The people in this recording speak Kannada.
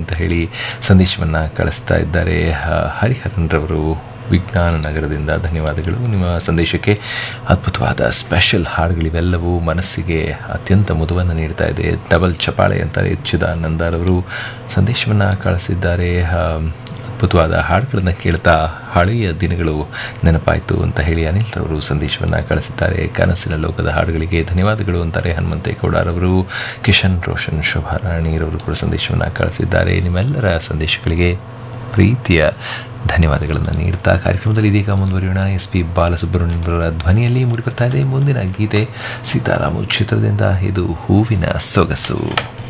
ಅಂತ ಹೇಳಿ ಸಂದೇಶವನ್ನು ಕಳಿಸ್ತಾ ಇದ್ದಾರೆ ಹ- ಹರಿಹರನ್ ರವರು ವಿಜ್ಞಾನ ನಗರದಿಂದ ಧನ್ಯವಾದಗಳು ನಿಮ್ಮ ಸಂದೇಶಕ್ಕೆ ಅದ್ಭುತವಾದ ಸ್ಪೆಷಲ್ ಹಾಡುಗಳಿವೆಲ್ಲವೂ ಮನಸ್ಸಿಗೆ ಅತ್ಯಂತ ಮುದುವನ್ನು ನೀಡ್ತಾ ಇದೆ ಡಬಲ್ ಚಪಾಳೆ ಅಂತಾರೆ ಚಿದಾನಂದರವರು ಸಂದೇಶವನ್ನು ಕಳಿಸಿದ್ದಾರೆ ಆ, ಅದ್ಭುತವಾದ ಹಾಡುಗಳನ್ನು ಕೇಳ್ತಾ ಹಳೆಯ ದಿನಗಳು ನೆನಪಾಯಿತು ಅಂತ ಹೇಳಿ ಅನಿಲ್ ರವರು ಸಂದೇಶವನ್ನು ಕಳಿಸಿದ್ದಾರೆ ಕನಸಿನ ಲೋಕದ ಹಾಡುಗಳಿಗೆ ಧನ್ಯವಾದಗಳು ಅಂತಾರೆ ಹನುಮಂತೇಗೌಡರವರು ಕಿಶನ್ ರೋಷನ್ ಶೋಭಾರಾಣಿರವರು ಕೂಡ ಸಂದೇಶವನ್ನು ಕಳಿಸಿದ್ದಾರೆ ನಿಮ್ಮೆಲ್ಲರ ಸಂದೇಶಗಳಿಗೆ ಪ್ರೀತಿಯ ಧನ್ಯವಾದಗಳನ್ನು ನೀಡ್ತಾ ಕಾರ್ಯಕ್ರಮದಲ್ಲಿ ಇದೀಗ ಮುಂದುವರಿಯೋಣ ಎಸ್ ಪಿ ಬಾಲಸುಬ್ರಹ್ಮಣ್ಯರವರ ಧ್ವನಿಯಲ್ಲಿ ಮೂಡಿಬರ್ತಾ ಇದೆ ಮುಂದಿನ ಗೀತೆ ಸೀತಾರಾಮು ಚಿತ್ರದಿಂದ ಇದು ಹೂವಿನ ಸೊಗಸು